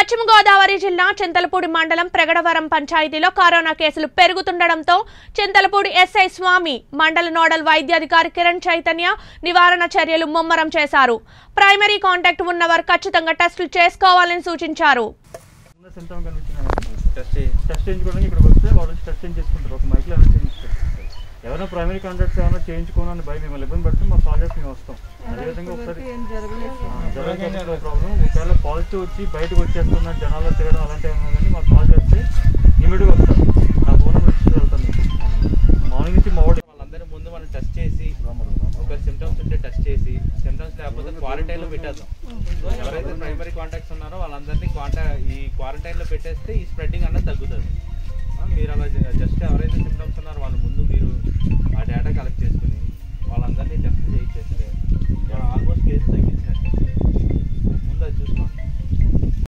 పశ్చిమ గోదావరి జిల్లా చింతలపూడి మండలం ప్రగడవరం పంచాయతీలో కరోనా కేసులు పెరుగుతుండటంతో చింతలపూడి ఎస్ఐ స్వామి మండల నోడల్ వైద్యాధికారి కిరణ్ చైతన్య నివారణ చర్యలు ముమ్మరం చేశారు ప్రైమరీ కాంటాక్ట్ ఉన్నవారు ఖచ్చితంగా టెస్టులు చేసుకోవాలని సూచించారు ఉన్న సింటమ్ కనిపించిన టెస్ట్ టెస్ట్ చేయించుకోవడానికి ఇక్కడికి వస్తే వాళ్ళు వచ్చి టెస్ట్ చేయించుకుంటారు ఒక మైక్లో ఏమైనా చేయించుకుంటారు ఎవరైనా ప్రైమరీ కాంటాక్ట్స్ ఏమైనా చేయించుకోవాలని భయం మిమ్మల్ని ఇబ్బంది పడితే మా కాల్ చేసి మేము వస్తాం అదేవిధంగా ఒకసారి జరగలేదు ప్రాబ్లం ఒకవేళ పాజిటివ్ వచ్చి బయటకు వచ్చేస్తున్న జనాల్లో తిరగడం అలాంటివి ఏమన్నా కానీ మాకు కాల్ చేస్తే ఇమీడియట్గా వస్తాం నా ఫోన్ నెంబర్ ఇచ్చి వెళ్తాను మార్నింగ్ నుంచి మా వాడు వాళ్ళందరూ ముందు మనం టెస్ట్ చేసి ఒక సిమ్టమ్స్ ఉంటే టెస్ట్ చేసి సిమ్టమ్స్ లేకపోతే క్వారంటైన్ లో పెట్టేద్దాం ఎవరైతే ప్రైమరీ కాంటాక్ట్స్ ఉన్నారో వాళ్ళందరినీ క్వాంటా ఈ క్వారంటైన్ లో పెట్టేస్తే ఈ స్ప్రెడ్డింగ్ అన్నది తగ్గుతుంది ఆ, మీరు అలా జస్ట్ ఎవరైతే సిమ్టమ్స్ ఉన్నారో వాళ్ళు ముందు